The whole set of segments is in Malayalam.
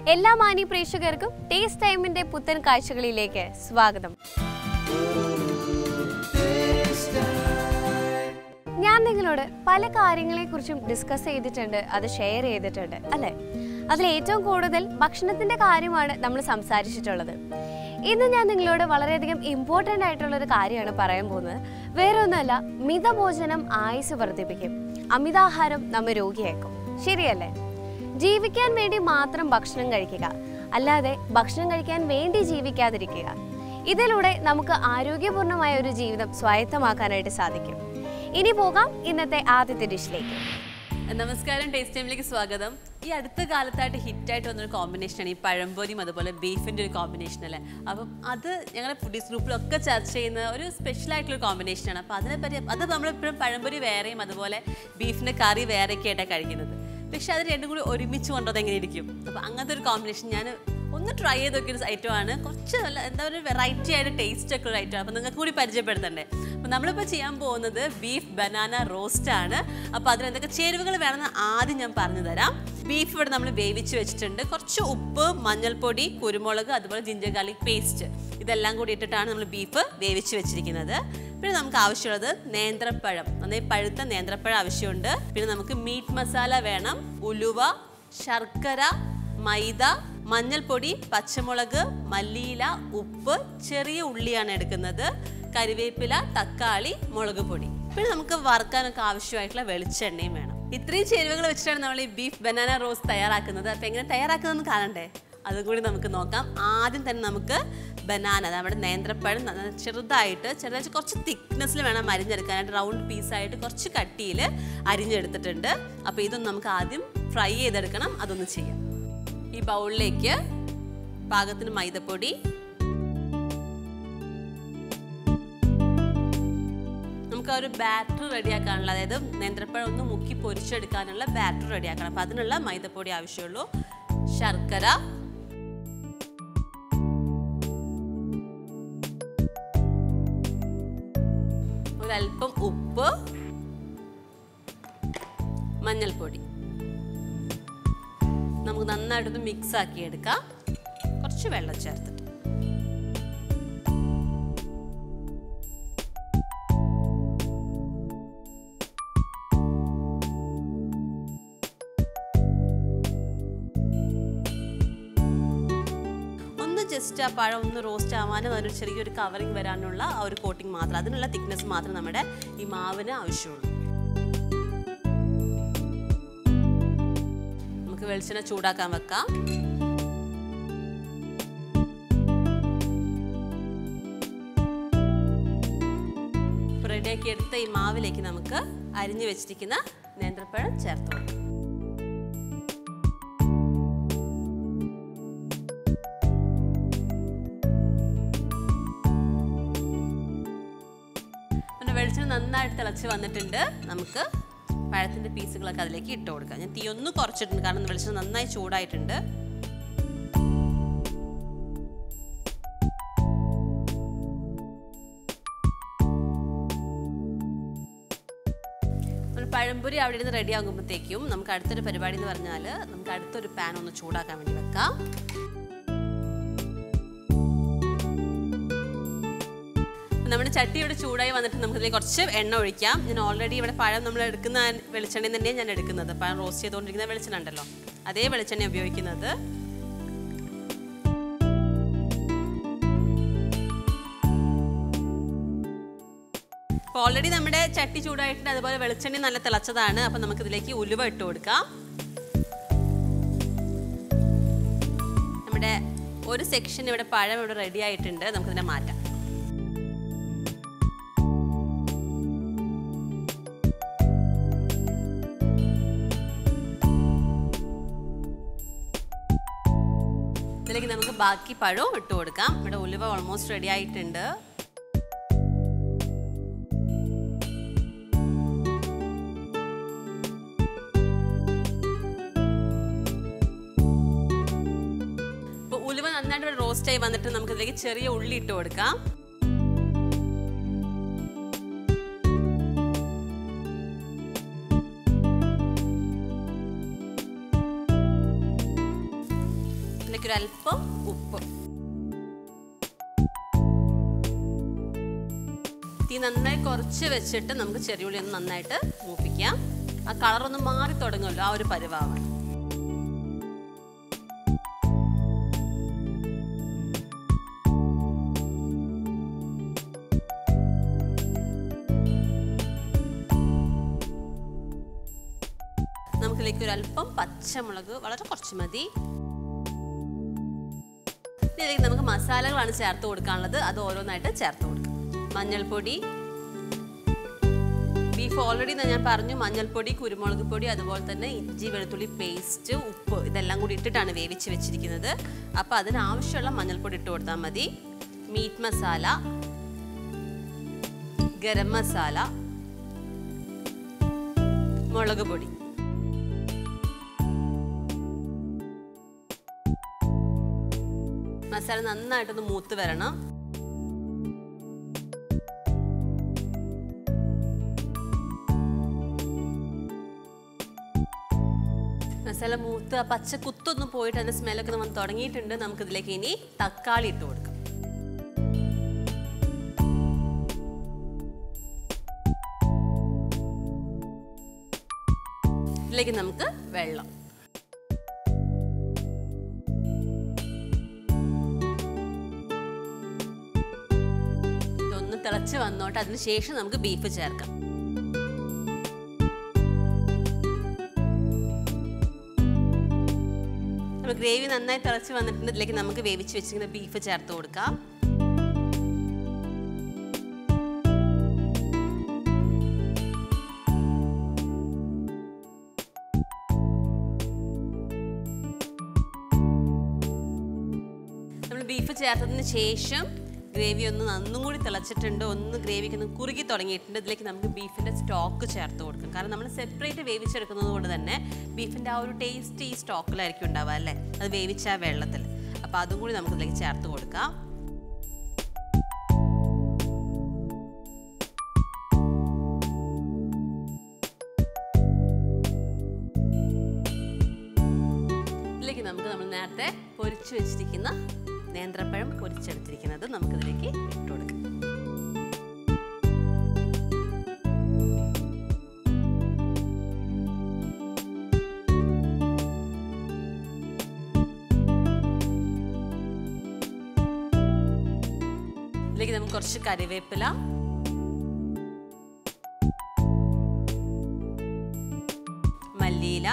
എല്ലാ മാന്യ പ്രേക്ഷകർക്കും ടേസ്റ്റ് ടൈമിന്റെ പുത്തൻ കാഴ്ചകളിലേക്ക് സ്വാഗതം ഞാൻ നിങ്ങളോട് പല കാര്യങ്ങളെക്കുറിച്ചും ഡിസ്കസ് ചെയ്തിട്ടുണ്ട് അത് ഷെയർ ചെയ്തിട്ടുണ്ട് അല്ലേ അതിൽ ഏറ്റവും കൂടുതൽ ഭക്ഷണത്തിന്റെ കാര്യമാണ് നമ്മൾ സംസാരിച്ചിട്ടുള്ളത് ഇന്ന് ഞാൻ നിങ്ങളോട് വളരെയധികം ഇമ്പോർട്ടൻ്റ് ആയിട്ടുള്ള ഒരു കാര്യമാണ് പറയാൻ പോകുന്നത് വേറെ ഒന്നുമല്ല മിതഭോജനം ആയുസ് വർദ്ധിപ്പിക്കും അമിതാഹാരം നമ്മെ രോഗിയാക്കും ശരിയല്ലേ ജീവിക്കാൻ വേണ്ടി മാത്രം ഭക്ഷണം കഴിക്കുക അല്ലാതെ ഭക്ഷണം കഴിക്കാൻ വേണ്ടി ജീവിക്കാതിരിക്കുക ഇതിലൂടെ നമുക്ക് ആരോഗ്യപൂർണമായ ഒരു ജീവിതം സ്വായത്തമാക്കാനായിട്ട് സാധിക്കും ഇനി പോകാം ഇന്നത്തെ ആദ്യത്തെ ഡിഷിലേക്ക് നമസ്കാരം ടേസ്റ്റ് ടൈമിലേക്ക് സ്വാഗതം ഈ അടുത്ത കാലത്തായിട്ട് ഹിറ്റായിട്ട് വന്നൊരു കോമ്പിനേഷനാണ് ഈ പഴംപൊരിയും അതുപോലെ ബീഫിൻ്റെ ഒരു കോമ്പിനേഷൻ അല്ലേ അപ്പം അത് ഞങ്ങളുടെ ഫുഡീസ് ഗ്രൂപ്പിലൊക്കെ ചർച്ച ചെയ്യുന്ന ഒരു സ്പെഷ്യൽ ആയിട്ടുള്ള ഒരു കോമ്പിനേഷനാണ് അപ്പോൾ അതിനെപ്പറ്റി അത് നമ്മളെപ്പോഴും പഴംപൊരി വേറെയും അതുപോലെ ബീഫിൻ്റെ കറി വേറെയൊക്കെ ആയിട്ടാണ് കഴിക്കുന്നത് പക്ഷെ അത് രണ്ടും കൂടി ഒരുമിച്ച് കൊണ്ടത് എങ്ങനെ ഇരിക്കും അപ്പോൾ അങ്ങനത്തെ ഒരു കോമ്പിനേഷൻ ഞാൻ ഒന്ന് ട്രൈ ചെയ്ത് നോക്കിയ ഒരു ഐറ്റമാണ് കുറച്ച് നല്ല എന്താ ഒരു വെറൈറ്റി ആയിട്ട് ടേസ്റ്റ് ഒക്കെ ഒരു ഐറ്റമാണ് അപ്പോൾ നിങ്ങൾക്ക് കൂടി പരിചയപ്പെടുത്തണ്ടേ അപ്പോൾ നമ്മളിപ്പോൾ ചെയ്യാൻ പോകുന്നത് ബീഫ് ബനാന റോസ്റ്റ് ആണ് അപ്പോൾ അതിന് എന്തൊക്കെ ചേരുവകൾ വേണമെന്ന് ആദ്യം ഞാൻ പറഞ്ഞു തരാം ബീഫ് ഇവിടെ നമ്മൾ വേവിച്ച് വെച്ചിട്ടുണ്ട് കുറച്ച് ഉപ്പ് മഞ്ഞൾപ്പൊടി കുരുമുളക് അതുപോലെ ജിഞ്ചർ ഗാർലിക് പേസ്റ്റ് ഇതെല്ലാം കൂടി ഇട്ടിട്ടാണ് നമ്മൾ ബീഫ് വേവിച്ച് വെച്ചിരിക്കുന്നത് പിന്നെ നമുക്ക് ആവശ്യമുള്ളത് നേന്ത്രപ്പഴം നന്നായി പഴുത്ത നേന്ത്രപ്പഴം ആവശ്യമുണ്ട് പിന്നെ നമുക്ക് മീറ്റ് മസാല വേണം ഉലുവ ശർക്കര മൈദ മഞ്ഞൾപ്പൊടി പച്ചമുളക് മല്ലിയില ഉപ്പ് ചെറിയ ഉള്ളിയാണ് എടുക്കുന്നത് കരിവേപ്പില തക്കാളി മുളക് പൊടി പിന്നെ നമുക്ക് വറുക്കാനൊക്കെ ആവശ്യമായിട്ടുള്ള വെളിച്ചെണ്ണയും വേണം ഇത്രയും ചേരുവകൾ വെച്ചിട്ടാണ് നമ്മൾ ഈ ബീഫ് ബനാന റോസ് തയ്യാറാക്കുന്നത് അപ്പം എങ്ങനെ തയ്യാറാക്കുന്നതെന്ന് കാണണ്ടേ അതും കൂടി നമുക്ക് നോക്കാം ആദ്യം തന്നെ നമുക്ക് ബനാന നമ്മുടെ നേന്ത്രപ്പഴം ന- ചെറുതായിട്ട് ചെറുതായിട്ട് കുറച്ച് തിക്നെസ്സിൽ വേണം അരിഞ്ഞെടുക്കാനായിട്ട് റൗണ്ട് പീസായിട്ട് കുറച്ച് കട്ടിയിൽ അരിഞ്ഞെടുത്തിട്ടുണ്ട് അപ്പോൾ ഇതൊന്ന് നമുക്ക് ആദ്യം ഫ്രൈ ചെയ്തെടുക്കണം അതൊന്ന് ചെയ്യാം ഈ ബൗളിലേക്ക് പാകത്തിന് മൈദപ്പൊടി നമുക്ക് ആ ഒരു ബാറ്റർ റെഡിയാക്കാനുള്ള അതായത് നേന്ത്രപ്പഴം ഒന്ന് മുക്കി പൊരിച്ചെടുക്കാനുള്ള ബാറ്റർ റെഡിയാക്കണം അപ്പം അതിനുള്ള മൈദപ്പൊടി ആവശ്യമുള്ളൂ ശർക്കര ഒരല്പം ഉപ്പ് മഞ്ഞൾപ്പൊടി നമുക്ക് നന്നായിട്ടൊന്ന് മിക്സ് ആക്കി എടുക്കാം കുറച്ച് വെള്ളം ചേർത്തിട്ട് ഒന്ന് ജസ്റ്റ് ആ പഴം ഒന്ന് റോസ്റ്റ് ആവാനും അതിനൊരു ചെറിയൊരു കവറിങ് വരാനുള്ള ആ ഒരു കോട്ടിങ് മാത്രം അതിനുള്ള തിക്നെസ് മാത്രം നമ്മുടെ ഈ മാവിന് ആവശ്യമുള്ളൂ നമുക്ക് വെളിച്ചെണ്ണ ചൂടാക്കാൻ വെക്കാം റെഡിയാക്കി എടുത്ത ഈ മാവിലേക്ക് നമുക്ക് അരിഞ്ഞു വെച്ചിരിക്കുന്ന നേന്ത്രപ്പഴം ചേർത്ത് കൊടുക്കാം പിന്നെ വെളിച്ചെണ്ണ നന്നായിട്ട് തിളച്ച് വന്നിട്ടുണ്ട് നമുക്ക് പഴത്തിൻ്റെ പീസുകളൊക്കെ അതിലേക്ക് ഇട്ട് കൊടുക്കാം ഞാൻ തീ ഒന്ന് കുറച്ചിട്ടുണ്ട് കാരണം വെളിച്ചെണ്ണ നന്നായി ചൂടായിട്ടുണ്ട് ഒരു പഴംപൊരി അവിടെ ഇരുന്ന് റെഡി ആകുമ്പോഴത്തേക്കും നമുക്ക് അടുത്തൊരു പരിപാടി എന്ന് പറഞ്ഞാൽ നമുക്ക് അടുത്തൊരു പാൻ ഒന്ന് ചൂടാക്കാൻ വേണ്ടി വെക്കാം നമ്മുടെ ചട്ടി ഇവിടെ ചൂടായി വന്നിട്ട് നമുക്കിതിലേക്ക് കുറച്ച് എണ്ണ ഒഴിക്കാം ഞാൻ ഓൾറെഡി ഇവിടെ പഴം നമ്മൾ എടുക്കുന്ന വെളിച്ചെണ്ണ തന്നെയാണ് ഞാൻ എടുക്കുന്നത് പഴം റോസ്റ്റ് ചെയ്തുകൊണ്ടിരിക്കുന്ന വെളിച്ചെണ്ണ ഉണ്ടല്ലോ അതേ വെളിച്ചെണ്ണ ഉപയോഗിക്കുന്നത് അപ്പോൾ ഓൾറെഡി നമ്മുടെ ചട്ടി ചൂടായിട്ടുണ്ട് അതുപോലെ വെളിച്ചെണ്ണ നല്ല തിളച്ചതാണ് അപ്പം നമുക്കിതിലേക്ക് ഉലുവ ഇട്ട് കൊടുക്കാം നമ്മുടെ ഒരു സെക്ഷൻ ഇവിടെ പഴം ഇവിടെ റെഡി ആയിട്ടുണ്ട് നമുക്കിതിനെ മാറ്റാം ഇതിലേക്ക് നമുക്ക് ബാക്കി പഴവും ഇട്ട് കൊടുക്കാം ഇവിടെ ഉലുവ ഓൾമോസ്റ്റ് റെഡി ആയിട്ടുണ്ട് ഇപ്പൊ ഉലുവ നന്നായിട്ട് ഇവിടെ റോസ്റ്റ് ആയി വന്നിട്ട് നമുക്ക് ഇതിലേക്ക് ചെറിയ ഉള്ളി ഇട്ട് കൊടുക്കാം ഇതിലേക്ക് ഒരു അല്പം ഉപ്പ് തീ നന്നായി കുറച്ച് വെച്ചിട്ട് നമുക്ക് ചെറിയുള്ളി ഒന്ന് നന്നായിട്ട് മൂപ്പിക്കാം ആ കളറൊന്ന് മാറി തുടങ്ങുമല്ലോ ആ ഒരു പരുവാവാണ് നമുക്കിതിലേക്ക് ഒരു അല്പം പച്ചമുളക് വളരെ കുറച്ച് മതി ഇതിലേക്ക് നമുക്ക് മസാലകളാണ് ചേർത്ത് കൊടുക്കാനുള്ളത് അത് ഓരോന്നായിട്ട് ചേർത്ത് കൊടുക്കാം മഞ്ഞൾപ്പൊടി ബീഫ് ഓൾറെഡി ഞാൻ പറഞ്ഞു മഞ്ഞൾപ്പൊടി കുരുമുളക് പൊടി അതുപോലെ തന്നെ ഇഞ്ചി വെളുത്തുള്ളി പേസ്റ്റ് ഉപ്പ് ഇതെല്ലാം കൂടി ഇട്ടിട്ടാണ് വേവിച്ച് വെച്ചിരിക്കുന്നത് അപ്പോൾ അതിനാവശ്യമുള്ള മഞ്ഞൾപ്പൊടി ഇട്ട് കൊടുത്താൽ മതി മീറ്റ് മസാല ഗരം മസാല മുളക് പൊടി മസാല നന്നായിട്ടൊന്ന് മൂത്ത് വരണം മസാല മൂത്ത് ആ പച്ച കുത്തൊന്ന് പോയിട്ട് അതിന്റെ സ്മെല്ലൊക്കെ നമ്മൾ തുടങ്ങിയിട്ടുണ്ട് നമുക്കിതിലേക്ക് ഇനി തക്കാളി ഇട്ട് കൊടുക്കാം ഇതിലേക്ക് നമുക്ക് വെള്ളം ഇതൊന്ന് തിളച്ച് വന്നോട്ടെ അതിന് ശേഷം നമുക്ക് ബീഫ് ചേർക്കാം നമ്മൾ ഗ്രേവി നന്നായി തിളച്ച് വന്നിട്ടുണ്ട് ഇതിലേക്ക് നമുക്ക് വേവിച്ച് വെച്ചിരിക്കുന്ന ബീഫ് ചേർത്ത് കൊടുക്കാം നമ്മൾ ബീഫ് ചേർത്തതിന് ശേഷം ഗ്രേവി ഒന്ന് നന്നും കൂടി തിളച്ചിട്ടുണ്ട് ഒന്ന് ഗ്രേവിക്ക് ഒന്ന് കുറുകി തുടങ്ങിയിട്ടുണ്ട് ഇതിലേക്ക് നമുക്ക് ബീഫിൻ്റെ സ്റ്റോക്ക് ചേർത്ത് കൊടുക്കും കാരണം നമ്മൾ സെപ്പറേറ്റ് വേവിച്ചെടുക്കുന്നത് കൊണ്ട് തന്നെ ബീഫിൻ്റെ ആ ഒരു ടേസ്റ്റ് ഈ സ്റ്റോക്കിലായിരിക്കും ഉണ്ടാവുക അല്ലേ അത് വേവിച്ച ആ വെള്ളത്തിൽ അപ്പോൾ അതും കൂടി നമുക്ക് ഇതിലേക്ക് ചേർത്ത് കൊടുക്കാം ഇതിലേക്ക് നമുക്ക് നമ്മൾ നേരത്തെ പൊരിച്ചു വെച്ചിരിക്കുന്ന നേന്ത്രപ്പഴം പൊരിച്ചെടുത്തിരിക്കുന്നത് നമുക്കിതിലേക്ക് ഇട്ട് കൊടുക്കാം ഇതിലേക്ക് നമുക്ക് കുറച്ച് കറിവേപ്പില മല്ലിയില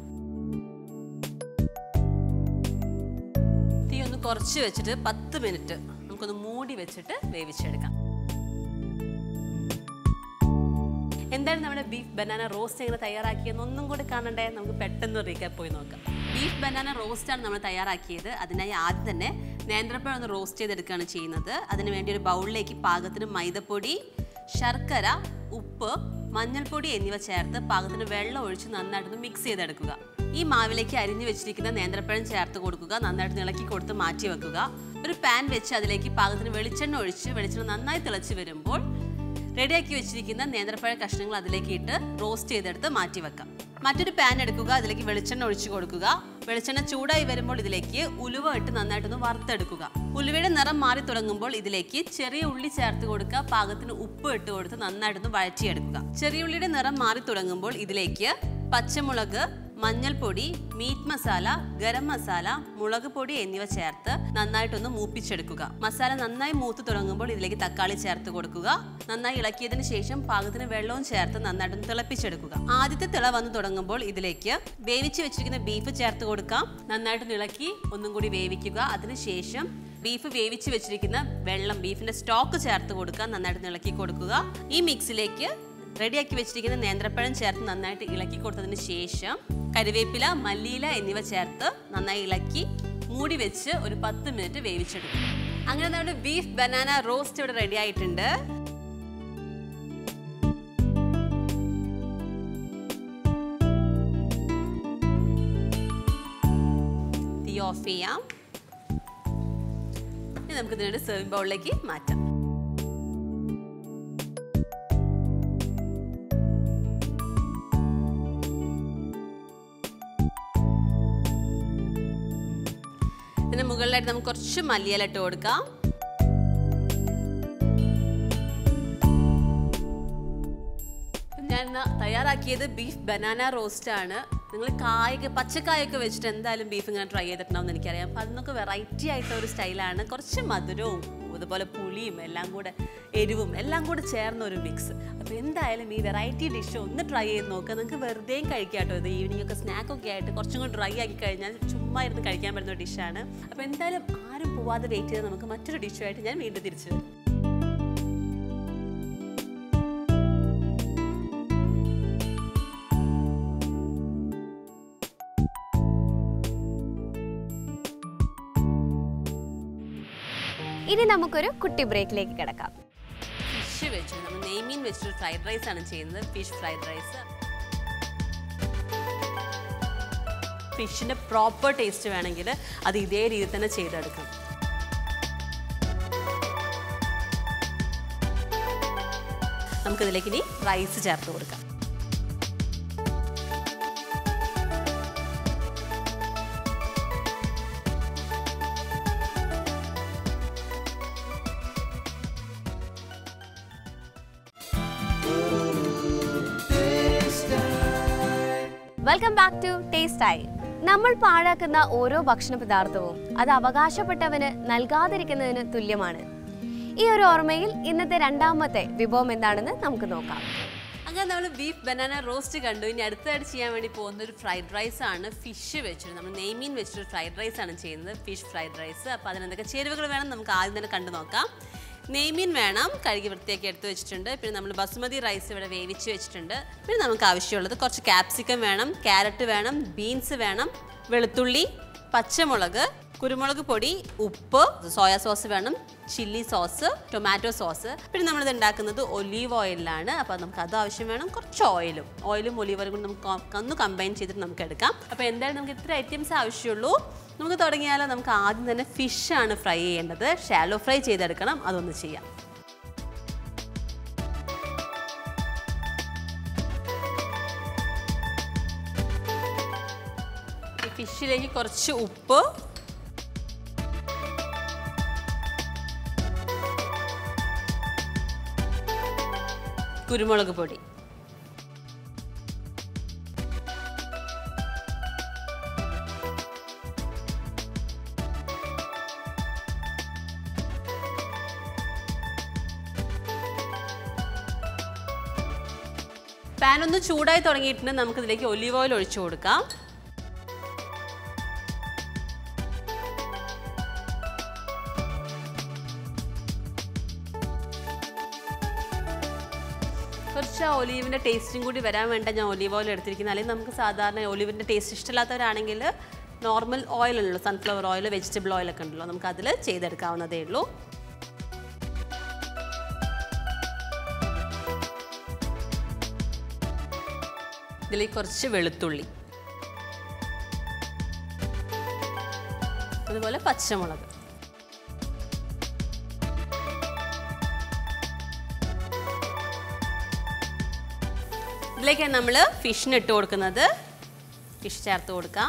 തീ ഒന്ന് കുറച്ച് വെച്ചിട്ട് പത്ത് മിനിറ്റ് നമുക്കൊന്ന് മൂടി വെച്ചിട്ട് വേവിച്ചെടുക്കാം എന്താണ് നമ്മുടെ ബീഫ് ബനാന റോസ്റ്റ് എങ്ങനെ തയ്യാറാക്കിയെന്ന് ഒന്നും കൂടി കാണണ്ടേ നമുക്ക് പെട്ടെന്ന് റീക്കാപ്പ് പോയി നോക്കാം ബീഫ് ബനാന റോസ്റ്റ് ആണ് നമ്മൾ തയ്യാറാക്കിയത് അതിനായി ആദ്യം തന്നെ നേന്ത്രപ്പഴം ഒന്ന് റോസ്റ്റ് ചെയ്തെടുക്കുകയാണ് ചെയ്യുന്നത് അതിന് വേണ്ടി ഒരു ബൗളിലേക്ക് പാകത്തിന് മൈദപ്പൊടി ശർക്കര ഉപ്പ് മഞ്ഞൾപ്പൊടി എന്നിവ ചേർത്ത് പാകത്തിന് വെള്ളം ഒഴിച്ച് നന്നായിട്ടൊന്ന് മിക്സ് ചെയ്തെടുക്കുക ഈ മാവിലേക്ക് അരിഞ്ഞു വെച്ചിരിക്കുന്ന നേന്ത്രപ്പഴം ചേർത്ത് കൊടുക്കുക നന്നായിട്ട് ഇളക്കി കൊടുത്ത് മാറ്റി വെക്കുക ഒരു പാൻ വെച്ച് അതിലേക്ക് പാകത്തിന് വെളിച്ചെണ്ണ ഒഴിച്ച് വെളിച്ചെണ്ണ നന്നായി തിളച്ച് വരുമ്പോൾ റെഡിയാക്കി വെച്ചിരിക്കുന്ന നേന്ത്രപ്പഴ കഷ്ണങ്ങൾ അതിലേക്ക് ഇട്ട് റോസ്റ്റ് ചെയ്തെടുത്ത് മാറ്റി വെക്കാം മറ്റൊരു പാൻ എടുക്കുക അതിലേക്ക് വെളിച്ചെണ്ണ ഒഴിച്ചു കൊടുക്കുക വെളിച്ചെണ്ണ ചൂടായി വരുമ്പോൾ ഇതിലേക്ക് ഉലുവ ഇട്ട് നന്നായിട്ടൊന്ന് വറുത്തെടുക്കുക ഉലുവയുടെ നിറം മാറി തുടങ്ങുമ്പോൾ ഇതിലേക്ക് ചെറിയ ഉള്ളി ചേർത്ത് കൊടുക്കുക പാകത്തിന് ഉപ്പ് ഇട്ട് കൊടുത്ത് നന്നായിട്ടൊന്ന് വഴറ്റിയെടുക്കുക ചെറിയ ഉള്ളിയുടെ നിറം മാറി തുടങ്ങുമ്പോൾ ഇതിലേക്ക് പച്ചമുളക് മഞ്ഞൾപ്പൊടി മീറ്റ് മസാല ഗരം മസാല മുളക് പൊടി എന്നിവ ചേർത്ത് നന്നായിട്ടൊന്ന് മൂപ്പിച്ചെടുക്കുക മസാല നന്നായി മൂത്ത് തുടങ്ങുമ്പോൾ ഇതിലേക്ക് തക്കാളി ചേർത്ത് കൊടുക്കുക നന്നായി ഇളക്കിയതിന് ശേഷം പാകത്തിന് വെള്ളവും ചേർത്ത് നന്നായിട്ടൊന്ന് തിളപ്പിച്ചെടുക്കുക ആദ്യത്തെ തിള വന്ന് തുടങ്ങുമ്പോൾ ഇതിലേക്ക് വേവിച്ച് വെച്ചിരിക്കുന്ന ബീഫ് ചേർത്ത് കൊടുക്കാം നന്നായിട്ട് ഇളക്കി ഒന്നും കൂടി വേവിക്കുക അതിനുശേഷം ബീഫ് വേവിച്ച് വെച്ചിരിക്കുന്ന വെള്ളം ബീഫിന്റെ സ്റ്റോക്ക് ചേർത്ത് കൊടുക്കുക നന്നായിട്ട് ഇളക്കി കൊടുക്കുക ഈ മിക്സിലേക്ക് റെഡിയാക്കി വെച്ചിരിക്കുന്ന നേന്ത്രപ്പഴം ചേർത്ത് നന്നായിട്ട് ഇളക്കി കൊടുത്തതിന് ശേഷം കറിവേപ്പില മല്ലിയില എന്നിവ ചേർത്ത് നന്നായി ഇളക്കി മൂടി വെച്ച് ഒരു പത്ത് മിനിറ്റ് വേവിച്ചെടുക്കും അങ്ങനെ നമ്മുടെ ബീഫ് ബനാന റോസ്റ്റ് ഇവിടെ റെഡി ആയിട്ടുണ്ട് തീ ഓഫ് ചെയ്യാം ഇനി നമുക്ക് ഇതിനൊരു സെർവിംഗ് ബൗളിലേക്ക് മാറ്റാം അതിന് മുകളിലായിട്ട് നമുക്ക് കുറച്ച് മല്ലിയില ഇട്ട് കൊടുക്കാം ഞാൻ ഇന്ന് തയ്യാറാക്കിയത് ബീഫ് ബനാന റോസ്റ്റ് ആണ് നിങ്ങൾ കായൊക്കെ പച്ചക്കായൊക്കെ വെച്ചിട്ട് എന്തായാലും ബീഫ് ഇങ്ങനെ ട്രൈ ചെയ്തിട്ടുണ്ടാവും എന്ന് എനിക്കറിയാം അപ്പം അതിനൊക്കെ വെറൈറ്റി ആയിട്ടുള്ള ഒരു സ്റ്റൈലാണ് കുറച്ച് മധുരവും അതുപോലെ പുളിയും എല്ലാം കൂടെ എരിവും എല്ലാം കൂടെ ചേർന്ന ഒരു മിക്സ് അപ്പോൾ എന്തായാലും ഈ വെറൈറ്റി ഡിഷ് ഒന്ന് ട്രൈ ചെയ്ത് നോക്കുക നിങ്ങൾക്ക് വെറുതെയും കഴിക്കാം കേട്ടോ ഇത് ഈവനിങ് ഒക്കെ സ്നാക്കൊക്കെ ആയിട്ട് കുറച്ചും കൂടി ഡ്രൈ ആക്കി കഴിഞ്ഞാൽ ചുമ്മാ ഇരുന്ന് കഴിക്കാൻ പറ്റുന്ന ഡിഷാണ് അപ്പോൾ എന്തായാലും ആരും പോവാതെ വെയിറ്റ് ചെയ്ത് നമുക്ക് മറ്റൊരു ഡിഷുമായിട്ട് ഞാൻ വീണ്ടും തിരിച്ചു വരും ഇനി നമുക്കൊരു കുട്ടി ബ്രേക്കിലേക്ക് കിടക്കാം ഫിഷ് വെച്ച് നമ്മൾ നെയ്മീൻ വെച്ചിട്ട് ഫ്രൈഡ് റൈസ് ആണ് ചെയ്യുന്നത് ഫിഷ് ഫ്രൈഡ് റൈസ് ഫിഷിന്റെ പ്രോപ്പർ ടേസ്റ്റ് വേണമെങ്കിൽ അത് ഇതേ രീതിയിൽ തന്നെ ചെയ്തെടുക്കണം നമുക്കിതിലേക്ക് ഇനി റൈസ് ചേർത്ത് കൊടുക്കാം വെൽക്കം ബാക്ക് ടു ടേസ്റ്റ് ആയി നമ്മൾ പാഴാക്കുന്ന ഓരോ ഭക്ഷണ പദാർത്ഥവും അത് അവകാശപ്പെട്ടവന് നൽകാതിരിക്കുന്നതിന് തുല്യമാണ് ഈ ഒരു ഓർമ്മയിൽ ഇന്നത്തെ രണ്ടാമത്തെ വിഭവം എന്താണെന്ന് നമുക്ക് നോക്കാം അങ്ങനെ നമ്മൾ ബീഫ് ബനാന റോസ്റ്റ് കണ്ടു ഇനി അടുത്തതായിട്ട് ചെയ്യാൻ വേണ്ടി പോകുന്ന ഒരു ഫ്രൈഡ് റൈസ് ആണ് ഫിഷ് വെച്ചിട്ട് നമ്മൾ നെയ്മീൻ വെച്ചിട്ട് ഫ്രൈഡ് റൈസ് ആണ് ചെയ്യുന്നത് ഫിഷ് ഫ്രൈഡ് റൈസ് അപ്പോൾ അതിനെന്തൊക്കെ ചേരുവകൾ വേണം നമുക്ക് ആദ്യം തന്നെ കണ്ടു നോക്കാം നെയ്മീൻ വേണം കഴുകി വൃത്തിയാക്കി എടുത്ത് വെച്ചിട്ടുണ്ട് പിന്നെ നമ്മൾ ബസുമതി റൈസ് ഇവിടെ വേവിച്ച് വെച്ചിട്ടുണ്ട് പിന്നെ നമുക്ക് ആവശ്യമുള്ളത് കുറച്ച് ക്യാപ്സിക്കം വേണം ക്യാരറ്റ് വേണം ബീൻസ് വേണം വെളുത്തുള്ളി പച്ചമുളക് കുരുമുളക് പൊടി ഉപ്പ് സോയാ സോസ് വേണം ചില്ലി സോസ് ടൊമാറ്റോ സോസ് പിന്നെ നമ്മളിത് ഉണ്ടാക്കുന്നത് ഒലീവ് ഓയിലാണ് അപ്പോൾ നമുക്ക് അത് ആവശ്യം വേണം കുറച്ച് ഓയിലും ഓയിലും ഒലീവ് ഓയിലും കൂടി നമുക്ക് കൊ- ഒന്ന് കമ്പൈൻ ചെയ്തിട്ട് നമുക്ക് എടുക്കാം അപ്പോൾ എന്തായാലും നമുക്ക് ഇത്ര ഐറ്റംസ് ആവശ്യമുള്ളൂ നമുക്ക് തുടങ്ങിയാലോ നമുക്ക് ആദ്യം തന്നെ ഫിഷാണ് ഫ്രൈ ചെയ്യേണ്ടത് ഷാലോ ഫ്രൈ ചെയ്തെടുക്കണം അതൊന്ന് ചെയ്യാം ഈ ഫിഷിലേക്ക് കുറച്ച് ഉപ്പ് കുരുമുളക് പൊടി പാൻ ഒന്ന് ചൂടായി തുടങ്ങിയിട്ടുണ്ട് നമുക്ക് ഇതിലേക്ക് ഒലിവ് ഓയിൽ ഒഴിച്ചു കൊടുക്കാം കുറച്ച് ഒലീവിൻ്റെ ടേസ്റ്റും കൂടി വരാൻ വേണ്ട ഞാൻ ഒലീവ് ഓയിൽ എടുത്തിരിക്കുന്നത് അല്ലെങ്കിൽ നമുക്ക് സാധാരണ ഒലീവിൻ്റെ ടേസ്റ്റ് ഇഷ്ടമില്ലാത്തവരാണെങ്കിൽ നോർമൽ ഓയിൽ ഉള്ളൂ സൺഫ്ലവർ ഓയിൽ വെജിറ്റബിൾ ഓയിലൊക്കെ ഉണ്ടല്ലോ നമുക്ക് അതിൽ ചെയ്തെടുക്കാവുന്നതേ ഉള്ളൂ ഇതിലേക്ക് കുറച്ച് വെളുത്തുള്ളി അതുപോലെ പച്ചമുളക് ഇതിലേക്കാണ് നമ്മൾ ഫിഷിന് ഇട്ട് കൊടുക്കുന്നത് ഫിഷ് ചേർത്ത് കൊടുക്കാം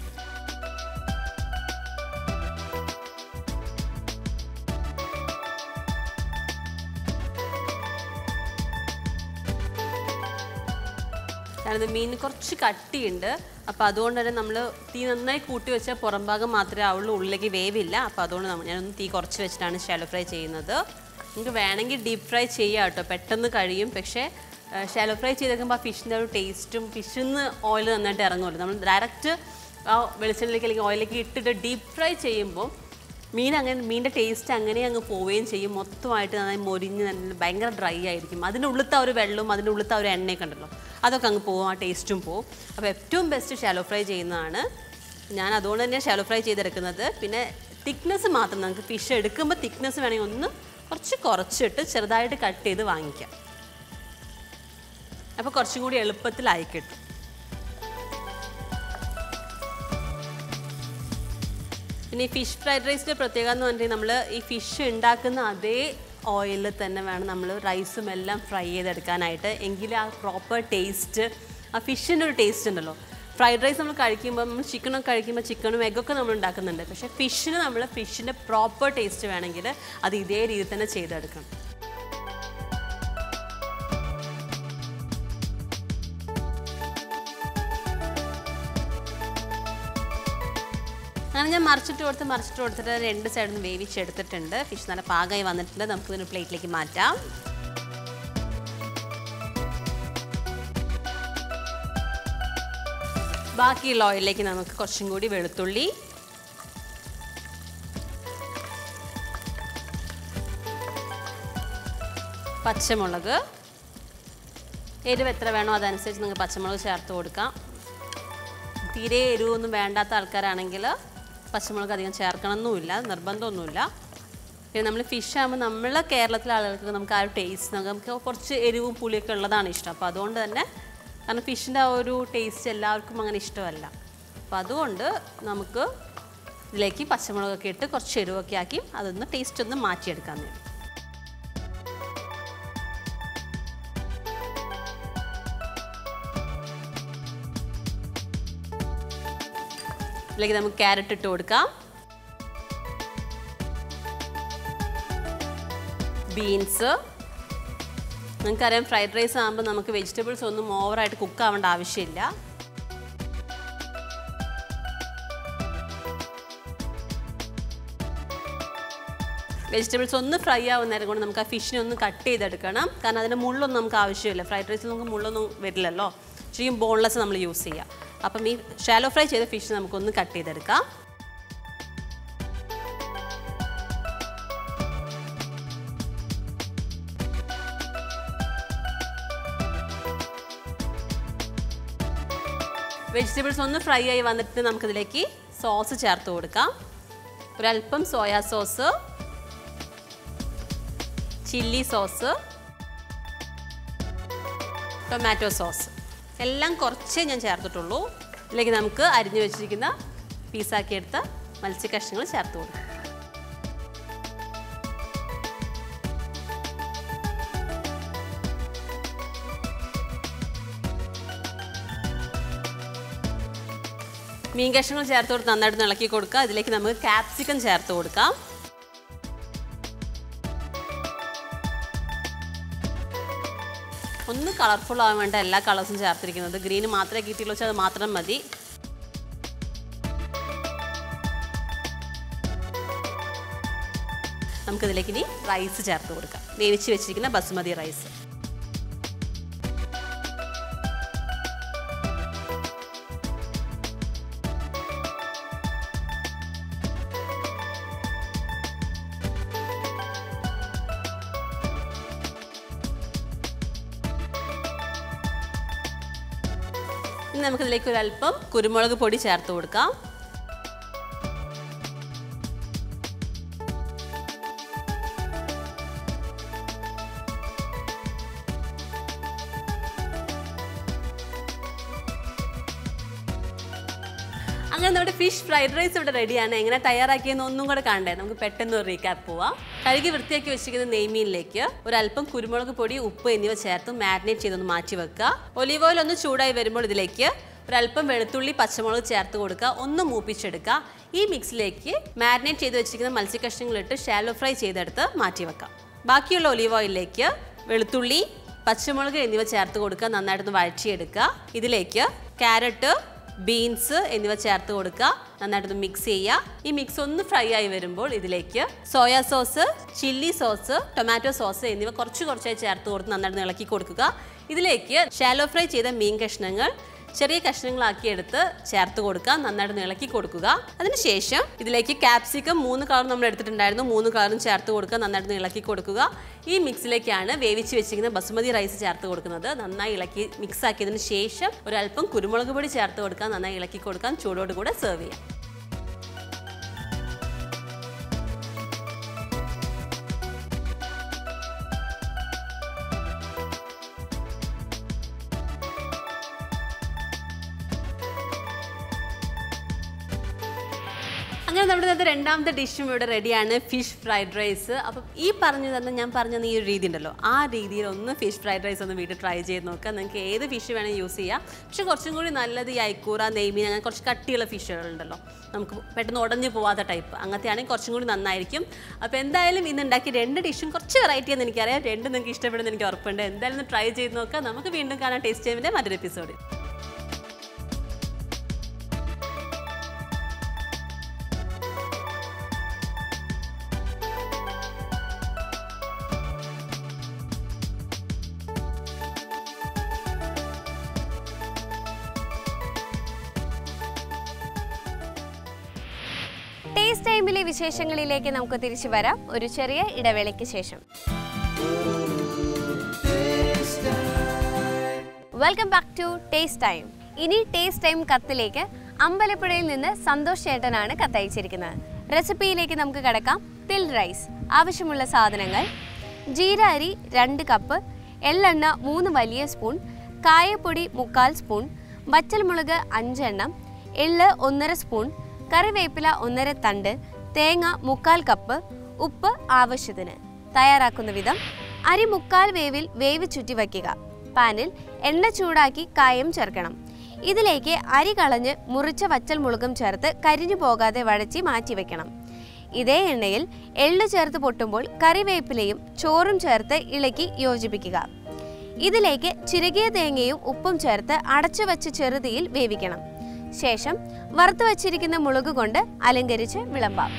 ഞാനത് മീൻ കുറച്ച് കട്ടിയുണ്ട് അപ്പോൾ അതുകൊണ്ട് തന്നെ നമ്മൾ തീ നന്നായി കൂട്ടി വെച്ചാൽ പുറം ഭാഗം മാത്രമേ ആവുള്ളൂ ഉള്ളിലേക്ക് വേവില്ല അപ്പോൾ അതുകൊണ്ട് നമ്മൾ ഞാനൊന്ന് തീ കുറച്ച് വെച്ചിട്ടാണ് ഷാലോ ഫ്രൈ ചെയ്യുന്നത് നിങ്ങൾക്ക് വേണമെങ്കിൽ ഡീപ്പ് ഫ്രൈ ചെയ്യാം കേട്ടോ പെട്ടെന്ന് കഴിയും പക്ഷേ ഷാലോ ഫ്രൈ ചെയ്തേക്കുമ്പോൾ ആ ഫിഷിൻ്റെ ഒരു ടേസ്റ്റും ഫിഷിൽ നിന്ന് ഓയിൽ നന്നായിട്ട് ഇറങ്ങുമല്ലോ നമ്മൾ ഡയറക്റ്റ് ആ വെളിച്ചെണ്ണയിലേക്ക് അല്ലെങ്കിൽ ഓയിലേക്ക് ഇട്ടിട്ട് ഡീപ്പ് ഫ്രൈ ചെയ്യുമ്പോൾ മീൻ അങ്ങനെ മീനിൻ്റെ ടേസ്റ്റ് അങ്ങനെ അങ്ങ് പോവുകയും ചെയ്യും മൊത്തമായിട്ട് നന്നായി മൊരിഞ്ഞ് നല്ല ഭയങ്കര ഡ്രൈ ആയിരിക്കും അതിൻ്റെ ഉള്ളിലത്തെ ആ ഒരു വെള്ളവും അതിൻ്റെ ഉള്ളിലത്തെ ആ ഒരു എണ്ണയൊക്കെ ഉണ്ടല്ലോ അതൊക്കെ അങ്ങ് പോവും ആ ടേസ്റ്റും പോവും അപ്പോൾ ഏറ്റവും ബെസ്റ്റ് ഷാലോ ഫ്രൈ ചെയ്യുന്നതാണ് ഞാൻ അതുകൊണ്ട് തന്നെ ഷാലോ ഫ്രൈ ചെയ്തെടുക്കുന്നത് പിന്നെ തിക്നെസ് മാത്രം നമുക്ക് ഫിഷ് എടുക്കുമ്പോൾ തിക്നെസ് വേണമെങ്കിൽ ഒന്ന് കുറച്ച് കുറച്ചിട്ട് ചെറുതായിട്ട് കട്ട് ചെയ്ത് വാങ്ങിക്കാം അപ്പോൾ കുറച്ചും കൂടി എളുപ്പത്തിലായി കിട്ടും പിന്നെ ഈ ഫിഷ് ഫ്രൈഡ് റൈസിൻ്റെ പ്രത്യേകത എന്ന് പറഞ്ഞിട്ടുണ്ടെങ്കിൽ നമ്മൾ ഈ ഫിഷ് ഉണ്ടാക്കുന്ന അതേ ഓയിലിൽ തന്നെ വേണം നമ്മൾ റൈസും എല്ലാം ഫ്രൈ ചെയ്തെടുക്കാനായിട്ട് എങ്കിൽ ആ പ്രോപ്പർ ടേസ്റ്റ് ആ ഫിഷിൻ്റെ ഒരു ടേസ്റ്റ് ഉണ്ടല്ലോ ഫ്രൈഡ് റൈസ് നമ്മൾ കഴിക്കുമ്പോൾ നമ്മൾ ചിക്കനൊക്കെ കഴിക്കുമ്പോൾ ചിക്കനും എഗ്ഗൊക്കെ നമ്മൾ ഉണ്ടാക്കുന്നുണ്ട് പക്ഷേ ഫിഷിന് നമ്മൾ ഫിഷിൻ്റെ പ്രോപ്പർ ടേസ്റ്റ് വേണമെങ്കിൽ അത് ഇതേ രീതിയിൽ തന്നെ ചെയ്തെടുക്കണം അങ്ങനെ ഞാൻ മറിച്ചിട്ട് കൊടുത്ത് മറിച്ചിട്ട് കൊടുത്തിട്ട് രണ്ട് സൈഡിൽ നിന്ന് വേവിച്ചെടുത്തിട്ടുണ്ട് ഫിഷ് നല്ല പാകമായി വന്നിട്ടുണ്ട് നമുക്ക് ഇതിന് പ്ലേറ്റിലേക്ക് മാറ്റാം ബാക്കിയുള്ള ഓയിലിലേക്ക് നമുക്ക് കുറച്ചും കൂടി വെളുത്തുള്ളി പച്ചമുളക് എരിവ് എത്ര വേണോ അതനുസരിച്ച് നിങ്ങൾക്ക് പച്ചമുളക് ചേർത്ത് കൊടുക്കാം തീരെ എരിവൊന്നും വേണ്ടാത്ത ആൾക്കാരാണെങ്കിൽ പച്ചമുളക് അധികം ചേർക്കണമെന്നുമില്ല നിർബന്ധമൊന്നുമില്ല പിന്നെ നമ്മൾ ഫിഷ് ആകുമ്പോൾ നമ്മൾ കേരളത്തിലെ ആളുകൾക്ക് നമുക്ക് ആ ഒരു ടേസ്റ്റ് നമുക്ക് കുറച്ച് എരിവും പുളിയൊക്കെ ഉള്ളതാണ് ഇഷ്ടം അപ്പോൾ അതുകൊണ്ട് തന്നെ കാരണം ഫിഷിൻ്റെ ആ ഒരു ടേസ്റ്റ് എല്ലാവർക്കും അങ്ങനെ ഇഷ്ടമല്ല അപ്പോൾ അതുകൊണ്ട് നമുക്ക് ഇതിലേക്ക് പച്ചമുളകൊക്കെ ഇട്ട് കുറച്ച് എരിവൊക്കെ ആക്കി അതൊന്ന് ടേസ്റ്റ് ഒന്ന് മാറ്റിയെടുക്കാൻ വേണ്ടി ഇതിലേക്ക് നമുക്ക് ക്യാരറ്റ് ഇട്ട് കൊടുക്കാം ബീൻസ് നിങ്ങൾക്കറിയാം ഫ്രൈഡ് റൈസ് ആകുമ്പോൾ നമുക്ക് വെജിറ്റബിൾസ് ഒന്നും ഓവറായിട്ട് കുക്ക് ആവേണ്ട ആവശ്യമില്ല വെജിറ്റബിൾസ് ഒന്ന് ഫ്രൈ ആവുന്ന നേരം കൊണ്ട് നമുക്ക് ആ ഫിഷിനെ ഒന്ന് കട്ട് ചെയ്തെടുക്കണം കാരണം അതിൻ്റെ മുള്ളൊന്നും നമുക്ക് ആവശ്യമില്ല ഫ്രൈഡ് റൈസിൽ നമുക്ക് മുള്ളൊന്നും വരില്ലല്ലോ ശരിക്കും ബോൺലെസ് നമ്മൾ യൂസ് ചെയ്യുക അപ്പം ഈ ഷാലോ ഫ്രൈ ചെയ്ത ഫിഷ് നമുക്കൊന്ന് കട്ട് ചെയ്തെടുക്കാം വെജിറ്റബിൾസ് ഒന്ന് ഫ്രൈ ആയി വന്നിട്ട് നമുക്കിതിലേക്ക് സോസ് ചേർത്ത് കൊടുക്കാം ഒരല്പം soya sauce chilli sauce tomato sauce എല്ലാം കുറച്ചേ ഞാൻ ചേർത്തിട്ടുള്ളൂ ഇതിലേക്ക് നമുക്ക് അരിഞ്ഞു വെച്ചിരിക്കുന്ന പീസാക്കി എടുത്ത മത്സ്യക്കഷ്ണങ്ങൾ ചേർത്ത് കൊടുക്കാം മീൻ കഷ്ണങ്ങൾ ചേർത്ത് കൊടുത്ത് നന്നായിട്ട് ഇളക്കി കൊടുക്കുക ഇതിലേക്ക് നമുക്ക് ക്യാപ്സിക്കം ചേർത്ത് കൊടുക്കാം ഒന്ന് കളർഫുൾ ആവാൻ വേണ്ട എല്ലാ കളേഴ്സും ചേർത്തിരിക്കുന്നത് ഗ്രീന് മാത്രമേ കിട്ടിയുള്ളൂ വെച്ചാൽ അത് മാത്രം മതി നമുക്കിതിലേക്ക് ഇനി റൈസ് ചേർത്ത് കൊടുക്കാം വേവിച്ച് വെച്ചിരിക്കുന്ന ബസുമതി റൈസ് ഇനി നമുക്കിതിലേക്ക് ഒരല്പം കുരുമുളക് പൊടി ചേർത്ത് കൊടുക്കാം അങ്ങനെ നമ്മുടെ ഫിഷ് ഫ്രൈഡ് റൈസ് ഇവിടെ റെഡിയാണ് എങ്ങനെ തയ്യാറാക്കിയെന്ന് ഒന്നും കൂടെ കാണണ്ടേ നമുക്ക് പെട്ടെന്ന് ഒരു റീക്യാപ്പ് പോവാം കഴുകി വൃത്തിയാക്കി വെച്ചിരിക്കുന്ന നെയ്മീനിലേക്ക് ഒരല്പം കുരുമുളക് പൊടി ഉപ്പ് എന്നിവ ചേർത്ത് മാരിനേറ്റ് ചെയ്തൊന്ന് മാറ്റി വെക്കുക ഒലിവ് ഓയിൽ ഒന്ന് ചൂടായി വരുമ്പോൾ ഇതിലേക്ക് ഒരല്പം വെളുത്തുള്ളി പച്ചമുളക് ചേർത്ത് കൊടുക്കുക ഒന്ന് മൂപ്പിച്ചെടുക്കുക ഈ മിക്സിലേക്ക് മാരിനേറ്റ് ചെയ്ത് വെച്ചിരിക്കുന്ന മത്സ്യക്കഷ്ണങ്ങളിട്ട് ഷാലോ ഫ്രൈ ചെയ്തെടുത്ത് മാറ്റി വെക്കാം ബാക്കിയുള്ള ഒലിവ് ഓയിലിലേക്ക് വെളുത്തുള്ളി പച്ചമുളക് എന്നിവ ചേർത്ത് കൊടുക്കുക നന്നായിട്ടൊന്ന് വഴറ്റിയെടുക്കുക ഇതിലേക്ക് ക്യാരറ്റ് ബീൻസ് എന്നിവ ചേർത്ത് കൊടുക്കുക നന്നായിട്ടൊന്ന് മിക്സ് ചെയ്യുക ഈ മിക്സ് ഒന്ന് ഫ്രൈ ആയി വരുമ്പോൾ ഇതിലേക്ക് soya sauce chilli sauce tomato sauce എന്നിവ കുറച്ച് കുറച്ചായി ചേർത്ത് കൊടുത്ത് നന്നായിട്ട് ഇളക്കി കൊടുക്കുക ഇതിലേക്ക് ഷാലോ ഫ്രൈ ചെയ്ത മീൻ കഷ്ണങ്ങൾ ചെറിയ കഷ്ണങ്ങളാക്കി എടുത്ത് ചേർത്ത് കൊടുക്കുക നന്നായിട്ട് ഇളക്കി കൊടുക്കുക അതിനുശേഷം ഇതിലേക്ക് ക്യാപ്സിക്കം മൂന്ന് കളർ നമ്മൾ എടുത്തിട്ടുണ്ടായിരുന്നു മൂന്ന് കളറും ചേർത്ത് കൊടുക്കുക നന്നായിട്ട് ഇളക്കി കൊടുക്കുക ഈ മിക്സിലേക്കാണ് വേവിച്ച് വെച്ചിരിക്കുന്ന ബസുമതി റൈസ് ചേർത്ത് കൊടുക്കുന്നത് നന്നായി ഇളക്കി മിക്സ് ആക്കിയതിന് ശേഷം ഒരല്പം കുരുമുളക് പൊടി ചേർത്ത് കൊടുക്കുക നന്നായി ഇളക്കി കൊടുക്കാം ചൂടോട് കൂടെ സെർവ് ചെയ്യാം അങ്ങനെ നമ്മുടെ ഇന്നത്തെ രണ്ടാമത്തെ ഡിഷും ഇവിടെ റെഡിയാണ് ഫിഷ് ഫ്രൈഡ് റൈസ് അപ്പം ഈ പറഞ്ഞു തന്നെ ഞാൻ പറഞ്ഞ ഈ ഒരു രീതി ഉണ്ടല്ലോ ആ രീതിയിൽ ഒന്ന് ഫിഷ് ഫ്രൈഡ് റൈസ് ഒന്ന് വീട്ടിൽ ട്രൈ ചെയ്ത് നോക്കാം നിങ്ങൾക്ക് ഏത് ഫിഷ് വേണമെങ്കിൽ യൂസ് ചെയ്യാം പക്ഷെ കുറച്ചും കൂടി നല്ലത് ഈ ഐക്കൂറ നെയ്മീൻ അങ്ങനെ കുറച്ച് കട്ടിയുള്ള ഫിഷുകളുണ്ടല്ലോ നമുക്ക് പെട്ടെന്ന് ഉടഞ്ഞു പോവാത്ത ടൈപ്പ് അങ്ങനത്തെ ആണെങ്കിൽ കുറച്ചും കൂടി നന്നായിരിക്കും അപ്പോൾ എന്തായാലും ഇന്ന് ഉണ്ടാക്കി രണ്ട് ഡിഷും കുറച്ച് വെറൈറ്റി എന്ന് എനിക്കറിയാം രണ്ടും നിങ്ങൾക്ക് ഇഷ്ടപ്പെടുന്ന എനിക്ക് ഉറപ്പുണ്ട് എന്തായാലും ഒന്ന് ട്രൈ ചെയ്ത് നോക്കാം നമുക്ക് വീണ്ടും കാണാം ടേസ്റ്റ് ടൈമിൻ്റെ മറ്റൊരു എപ്പിസോഡ് ടേസ്റ്റ് ടൈമിലെ വിശേഷങ്ങളിലേക്ക് നമുക്ക് തിരിച്ചു വരാം ഒരു ചെറിയ ഇടവേളയ്ക്ക് ശേഷം welcome back to taste time ഇനി ടേസ്റ്റ് ടൈം കത്തിലേക്ക് അമ്പലപ്പുഴയിൽ നിന്ന് സന്തോഷ് ചേട്ടനാണ് കത്തയച്ചിരിക്കുന്നത് റെസിപ്പിയിലേക്ക് നമുക്ക് കിടക്കാം തിൽ റൈസ് ആവശ്യമുള്ള സാധനങ്ങൾ ജീര അരി രണ്ട് കപ്പ് എള്ളെണ്ണ മൂന്ന് വലിയ സ്പൂൺ കായപ്പൊടി മുക്കാൽ സ്പൂൺ വറ്റൽമുളക് അഞ്ചെണ്ണം എള്ള് ഒന്നര സ്പൂൺ കറിവേപ്പില ഒന്നര തണ്ട് തേങ്ങ മുക്കാൽ കപ്പ് ഉപ്പ് ആവശ്യത്തിന് തയ്യാറാക്കുന്ന വിധം അരി മുക്കാൽ വേവിൽ വേവ് ചുറ്റി വയ്ക്കുക പാനിൽ എണ്ണ ചൂടാക്കി കായം ചേർക്കണം ഇതിലേക്ക് അരി കളഞ്ഞ് മുറിച്ച വറ്റൽ മുളകും ചേർത്ത് കരിഞ്ഞു പോകാതെ വഴച്ചി മാറ്റി വെക്കണം ഇതേ എണ്ണയിൽ എള്ള് ചേർത്ത് പൊട്ടുമ്പോൾ കറിവേപ്പിലയും ചോറും ചേർത്ത് ഇളക്കി യോജിപ്പിക്കുക ഇതിലേക്ക് ചിരകിയ തേങ്ങയും ഉപ്പും ചേർത്ത് അടച്ചു വെച്ച് ചെറുതീയിൽ വേവിക്കണം ശേഷം വറുത്തു വച്ചിരിക്കുന്ന മുളക് കൊണ്ട് അലങ്കരിച്ച് വിളമ്പാം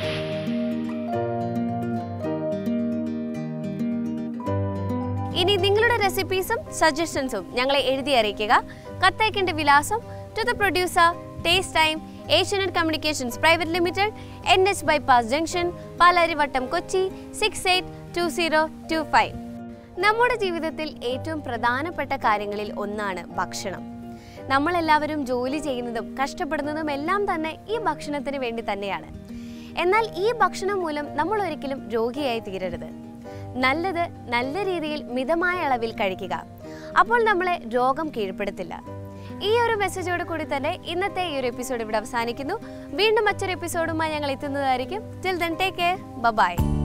ഇനി നിങ്ങളുടെ റെസിപ്പീസും സജഷൻസും ഞങ്ങളെ എഴുതി അറിയിക്കുക കത്തയക്കേണ്ട വിലാസം to the producer taste time Asianet communications private limited N H bypass junction Palarivattam Kochi six eight two zero two five നമ്മുടെ ജീവിതത്തിൽ ഏറ്റവും പ്രധാനപ്പെട്ട കാര്യങ്ങളിൽ ഒന്നാണ് ഭക്ഷണം നമ്മളെല്ലാവരും ജോലി ചെയ്യുന്നതും കഷ്ടപ്പെടുന്നതും എല്ലാം തന്നെ ഈ ഭക്ഷണത്തിന് വേണ്ടി തന്നെയാണ് എന്നാൽ ഈ ഭക്ഷണം മൂലം നമ്മൾ ഒരിക്കലും രോഗിയായി തീരരുത് നല്ലത് നല്ല രീതിയിൽ മിതമായ അളവിൽ കഴിക്കുക അപ്പോൾ നമ്മളെ രോഗം കീഴ്പ്പെടുത്തില്ല ഈ ഒരു മെസ്സേജോട് കൂടി തന്നെ ഇന്നത്തെ ഈ ഒരു എപ്പിസോഡ് ഇവിടെ അവസാനിക്കുന്നു വീണ്ടും മറ്റൊരു എപ്പിസോഡുമായി ഞങ്ങൾ എത്തുന്നതായിരിക്കും till then take care by